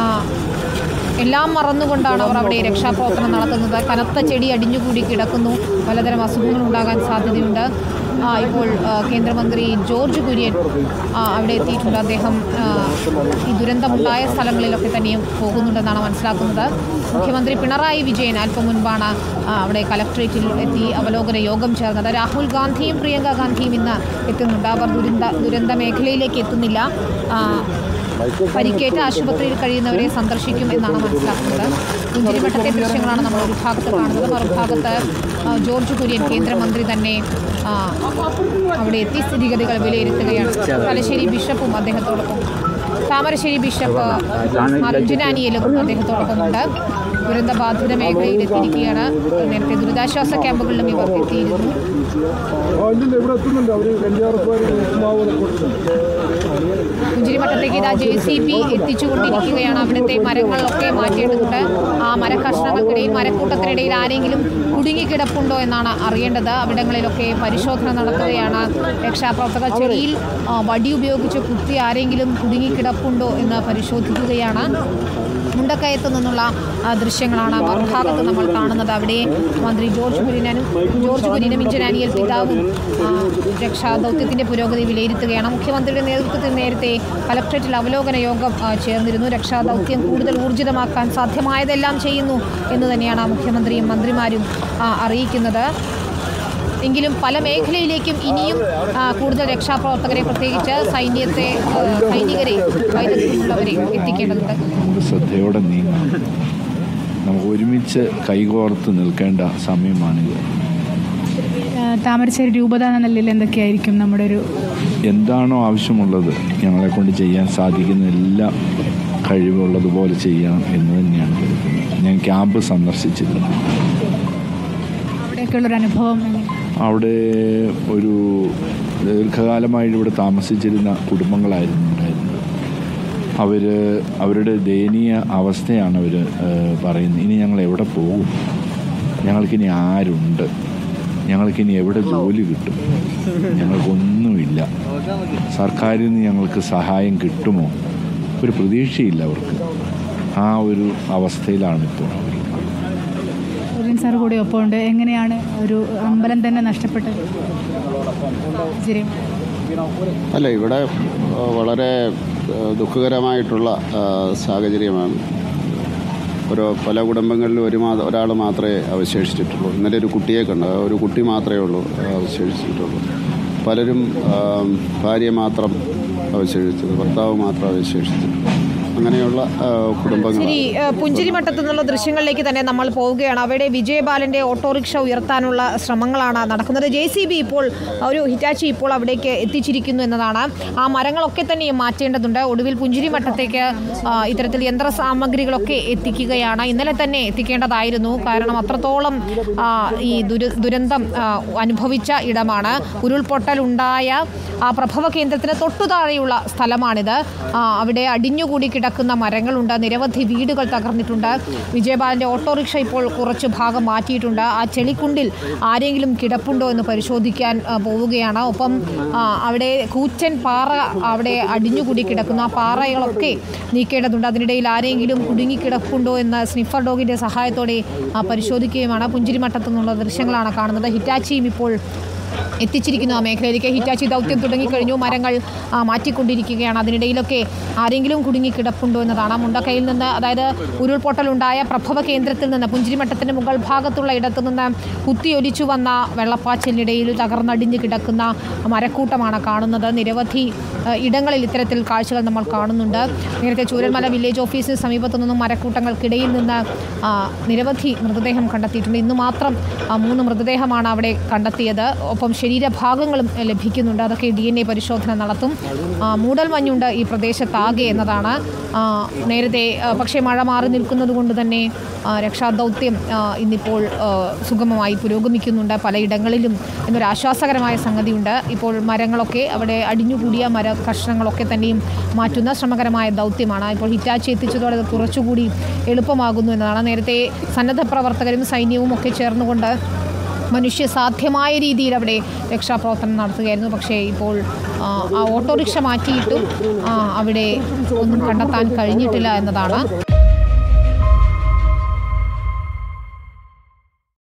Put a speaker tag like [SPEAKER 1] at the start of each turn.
[SPEAKER 1] എല്ലാം മറന്നുകൊണ്ടാണ് അവർ അവിടെ രക്ഷാപ്രവർത്തനം നടത്തുന്നത് കനത്ത ചെടി അടിഞ്ഞുകൂടി കിടക്കുന്നു പലതരം അസുഖങ്ങൾ ഉണ്ടാകാൻ സാധ്യതയുണ്ട് ആ, ഇപ്പോൾ ആ, കേന്ദ്രമന്ത്രി ജോർജ് കുര്യൻ ആ, അവിടെ എത്തിയിട്ടുണ്ട് അദ്ദേഹം ആ, ഈ ദുരന്തമുണ്ടായ സ്ഥലങ്ങളിലൊക്കെ തന്നെയും പോകുന്നുണ്ടെന്നാണ് മനസ്സിലാക്കുന്നത് മുഖ്യമന്ത്രി പിണറായി വിജയൻ അല്പം മുൻപാണ് ആ, അവിടെ കലക്ട്രേറ്റിൽ എത്തി അവലോകന യോഗം ചേർന്നത് രാഹുൽ ഗാന്ധിയും പ്രിയങ്ക ഗാന്ധിയും ഇന്ന് എത്തുന്നുണ്ട് അവർ ദുരന്ത ദുരന്ത മേഖലയിലേക്ക് എത്തുന്നില്ല ആ, പരിക്കേറ്റ് ആശുപത്രിയിൽ കഴിയുന്നവരെ സന്ദർശിക്കും എന്നാണ് മനസ്സിലാക്കുന്നത് പുഞ്ചിരിമഠത്തെ ദൃശ്യങ്ങളാണ് നമ്മൾ ഒരു ഭാഗത്ത് കാണുന്നത് മറുഭാഗത്ത് ആ, ജോർജ് കുര്യൻ കേന്ദ്രമന്ത്രി തന്നെ ആ, അവിടെ എത്തി സ്ഥിതിഗതികൾ വിലയിരുത്തുകയാണ് തലശ്ശേരി ബിഷപ്പും അദ്ദേഹത്തോടൊപ്പം താമരശ്ശേരി ബിഷപ്പ് അർജുനാനിയലും അദ്ദേഹത്തോടൊപ്പമുണ്ട് ദുരന്തബാധിത മേഖലയിൽ എത്തിയിരിക്കുകയാണ് നേരത്തെ ദുരിതാശ്വാസ ക്യാമ്പുകളിലും ഇവർ എത്തിയിരുന്നു
[SPEAKER 2] ഇല്ലില്ല ഇവിടെ എത്തുന്നുണ്ട് അവർ വെഞ്ചാറപ്പാട് ഉപ്പുമാവ് കൊടുക്കുന്നുണ്ട്
[SPEAKER 1] പുഞ്ചിരിമട്ടത്തേക്ക് ഇതാ ജെ സി ബി എത്തിച്ചുകൊണ്ടിരിക്കുകയാണ് അവിടുത്തെ മരങ്ങളൊക്കെ മാറ്റേണ്ടതുണ്ട് ആ മരക്കഷ്ണങ്ങൾക്കിടയിൽ മരക്കൂട്ടത്തിനിടയിൽ ആരെങ്കിലും കുടുങ്ങിക്കിടപ്പുണ്ടോ എന്നാണ് അറിയേണ്ടത് അവിടങ്ങളിലൊക്കെ പരിശോധന നടത്തുകയാണ് രക്ഷാപ്രവർത്തകർ ചെടിയിൽ ആ, വടി ഉപയോഗിച്ച് കുത്തി ആരെങ്കിലും കുടുങ്ങിക്കിടപ്പുണ്ടോ എന്ന് പരിശോധിക്കുകയാണ് മുണ്ടക്കയത്തു നിന്നുള്ള ആ, ദൃശ്യങ്ങളാണ് മറുഭാഗത്ത് നമ്മൾ കാണുന്നത് അവിടെ മന്ത്രി ജോർജ് കുര്യനും ജോർജ് കുര്യനും ഇഞ്ചനാനിയൽ പിതാവും ആ, രക്ഷാദൗത്യത്തിന്റെ പുരോഗതി വിലയിരുത്തുകയാണ് മുഖ്യമന്ത്രിയുടെ നേതൃത്വത്തിൽ നേരത്തെ കലക്ട്രേറ്റിൽ അവലോകന യോഗം ആ, ചേർന്നിരുന്നു രക്ഷാദൗത്യം കൂടുതൽ ഊർജിതമാക്കാൻ സാധ്യമായതെല്ലാം ചെയ്യുന്നു എന്ന് തന്നെയാണ് മുഖ്യമന്ത്രിയും മന്ത്രിമാരും ആ, അറിയിക്കുന്നത് എങ്കിലും പല മേഖലയിലേക്കും ഇനിയും ആ, കൂടുതൽ രക്ഷാപ്രവർത്തകരെ പ്രത്യേകിച്ച് സൈന്യത്തെ ആ, സൈനികരെ വൈദഗ്ധ്യമുള്ളവരെ എത്തിക്കേണ്ടതുണ്ട്
[SPEAKER 3] നമുക്ക് ശ്രദ്ധയോടെ നീങ്ങണം നമുക്ക് ഒരുമിച്ച് കൈകോർത്ത് നിൽക്കേണ്ട സമയമാണിത്
[SPEAKER 4] താമരശ്ശേരി രൂപത എന്ന നിലയിൽ എന്തൊക്കെയായിരിക്കും നമ്മുടെ ഒരു
[SPEAKER 3] എന്താണോ ആവശ്യമുള്ളത് ഞങ്ങളെ കൊണ്ട് ചെയ്യാൻ സാധിക്കുന്ന എല്ലാം കഴിവുള്ളതുപോലെ ചെയ്യണം എന്ന് തന്നെയാണ് കരുതുന്നത് ഞാൻ ക്യാമ്പ് സന്ദർശിച്ചിരുന്നു
[SPEAKER 4] അവിടെയൊക്കെയുള്ളൊരു അനുഭവം എങ്ങനെ?
[SPEAKER 3] അവിടെ ഒരു ദീർഘകാലമായിട്ട് ഇവിടെ താമസിച്ചിരുന്ന കുടുംബങ്ങളായിരുന്നു ഉണ്ടായിരുന്നത് അവർ അവരുടെ ദയനീയ അവസ്ഥയാണ് അവർ പറയുന്നത് ഇനി ഞങ്ങൾ എവിടെ പോകും ഞങ്ങൾക്കിനി ആരുണ്ട് ഞങ്ങൾക്കിനി എവിടെ ജോലി കിട്ടും ഞങ്ങൾക്കൊന്നുമില്ല സർക്കാരിൽ നിന്ന് ഞങ്ങൾക്ക് സഹായം കിട്ടുമോ ഒരു പ്രതീക്ഷയില്ല അവർക്ക് ആ ഒരു അവസ്ഥയിലാണ് ഇപ്പോൾ അവർ
[SPEAKER 4] ഉദയൻ സാർ കൂടി ഒപ്പമുണ്ട് എങ്ങനെയാണ് ഒരു അമ്പലം തന്നെ നഷ്ടപ്പെട്ടത് സാഹചര്യം
[SPEAKER 5] അല്ല ഇവിടെ ആ, വളരെ ആ, ദുഃഖകരമായിട്ടുള്ള ആ, സാഹചര്യമാണ് ഒരു പല കുടുംബങ്ങളിലും ഒരു മാ ഒരാൾ മാത്രമേ അവശേഷിച്ചിട്ടുള്ളൂ ഇന്നലെ ഒരു കുട്ടിയെ കണ്ടു ആ ഒരു കുട്ടി മാത്രമേ ഉള്ളൂ ആ, അവശേഷിച്ചിട്ടുള്ളൂ പലരും ആ, ഭാര്യ മാത്രം അവശേഷിച്ചത് ഭർത്താവ് മാത്രം അവശേഷിച്ചത് അങ്ങനെയുള്ള ആ, കുടുംബങ്ങൾ
[SPEAKER 1] ശരി ഏഹ് പുഞ്ചിരിമട്ടത്തു നിന്നുള്ള ദൃശ്യങ്ങളിലേക്ക് തന്നെ നമ്മൾ പോവുകയാണ് അവിടെ വിജയബാലന്റെ ഓട്ടോറിക്ഷ ഉയർത്താനുള്ള ശ്രമങ്ങളാണ് നടക്കുന്നത് ജെ സി ബി ഇപ്പോൾ ഒരു ഹിറ്റാച്ചി ഇപ്പോൾ അവിടേക്ക് എത്തിച്ചിരിക്കുന്നു എന്നതാണ് ആ മരങ്ങളൊക്കെ തന്നെ മാറ്റേണ്ടതുണ്ട് ഒടുവിൽ പുഞ്ചിരിമട്ടത്തേക്ക് ആ, ഇത്തരത്തിൽ യന്ത്ര സാമഗ്രികളൊക്കെ എത്തിക്കുകയാണ് ഇന്നലെ തന്നെ എത്തിക്കേണ്ടതായിരുന്നു കാരണം അത്രത്തോളം ആ, ഈ ദുര ദുരന്തം ആ, അനുഭവിച്ച ഇടമാണ് ഉരുൾപൊട്ടൽ ഉണ്ടായ ആ പ്രഭവ കേന്ദ്രത്തിന് തൊട്ടു താഴെയുള്ള സ്ഥലമാണിത് ആ, അവിടെ അടിഞ്ഞുകൂടി കിടക്കുന്ന മരങ്ങളുണ്ട് നിരവധി വീടുകൾ തകർന്നിട്ടുണ്ട് വിജയബാലന്റെ ഓട്ടോറിക്ഷ ഇപ്പോൾ കുറച്ച് ഭാഗം മാറ്റിയിട്ടുണ്ട് ആ ചെളിക്കുണ്ടിൽ ആരെങ്കിലും കിടപ്പുണ്ടോ എന്ന് പരിശോധിക്കാൻ ആ, പോവുകയാണ് ഒപ്പം ആ, അവിടെ കൂച്ചൻ പാറ അവിടെ അടിഞ്ഞുകൂടി കിടക്കുന്ന ആ പാറകളൊക്കെ നീക്കേണ്ടതുണ്ട് അതിനിടയിൽ ആരെങ്കിലും കുടുങ്ങിക്കിടപ്പുണ്ടോ എന്ന് സ്നിഫർ ഡോഗിന്റെ സഹായത്തോടെ ആ, പരിശോധിക്കുകയുമാണ് പുഞ്ചിരിമട്ടത്തു നിന്നുള്ള ദൃശ്യങ്ങളാണ് കാണുന്നത് ഹിറ്റാച്ചിയും ഇപ്പോൾ എത്തിച്ചിരിക്കുന്നു ആ മേഖലയിലേക്ക് ഹിറ്റാച്ചി ദൗത്യം തുടങ്ങിക്കഴിഞ്ഞു മരങ്ങൾ ആ, മാറ്റിക്കൊണ്ടിരിക്കുകയാണ് അതിനിടയിലൊക്കെ ആരെങ്കിലും കുടുങ്ങി കിടപ്പുണ്ടോ എന്നതാണ് മുണ്ടക്കയിൽ നിന്ന് അതായത് ഉരുൾപൊട്ടലുണ്ടായ പ്രഭവ കേന്ദ്രത്തിൽ നിന്ന് പുഞ്ചിരിമട്ടത്തിൻ്റെ മുകൾ ഭാഗത്തുള്ള ഇടത്തു നിന്ന് കുത്തിയൊലിച്ചു വന്ന വെള്ളപ്പാച്ചിലിനിടയിൽ തകർന്നടിഞ്ഞ് കിടക്കുന്ന മരക്കൂട്ടമാണ് കാണുന്നത് നിരവധി ആ, ഇടങ്ങളിൽ ഇത്തരത്തിൽ കാഴ്ചകൾ നമ്മൾ കാണുന്നുണ്ട് നേരത്തെ ചൂരൽമല വില്ലേജ് ഓഫീസിന് സമീപത്തു നിന്നും മരക്കൂട്ടങ്ങൾക്കിടയിൽ നിന്ന് ആ, നിരവധി മൃതദേഹം കണ്ടെത്തിയിട്ടുണ്ട് ഇന്ന് മാത്രം ആ, മൂന്ന് മൃതദേഹമാണ് അവിടെ കണ്ടെത്തിയത് ഒപ്പം ശരീരഭാഗങ്ങളും എ, ലഭിക്കുന്നുണ്ട് അതൊക്കെ ഡി എൻ എ പരിശോധന നടത്തും ആ, മൂടൽമഞ്ഞുണ്ട് ഈ പ്രദേശത്താകെ എന്നതാണ് ആ, നേരത്തെ ആ, പക്ഷേ മഴ മാറി നിൽക്കുന്നത് കൊണ്ട് തന്നെ ആ, രക്ഷാദൗത്യം ആ, ഇന്നിപ്പോൾ ആ, സുഗമമായി പുരോഗമിക്കുന്നുണ്ട് പലയിടങ്ങളിലും എന്നൊരു ആശ്വാസകരമായ സംഗതിയുണ്ട് ഇപ്പോൾ മരങ്ങളൊക്കെ അവിടെ അടിഞ്ഞുകൂടിയ മര കഷ്ണങ്ങളൊക്കെ തന്നെയും മാറ്റുന്ന ശ്രമകരമായ ദൗത്യമാണ് ഇപ്പോൾ ഹിറ്റാച്ചി എത്തിച്ചതോടെ അത് കുറച്ചുകൂടി എളുപ്പമാകുന്നു എന്നതാണ് നേരത്തെ സന്നദ്ധ പ്രവർത്തകരും സൈന്യവും ഒക്കെ ചേർന്നുകൊണ്ട് മനുഷ്യ സാധ്യമായ രീതിയിൽ അവിടെ രക്ഷാപ്രവർത്തനം നടത്തുകയായിരുന്നു പക്ഷേ ഇപ്പോൾ ആ, ആ, ആ ഓട്ടോറിക്ഷ മാറ്റിയിട്ടും ആ, അവിടെ ഒന്നും കണ്ടെത്താൻ കഴിഞ്ഞിട്ടില്ല എന്നതാണ്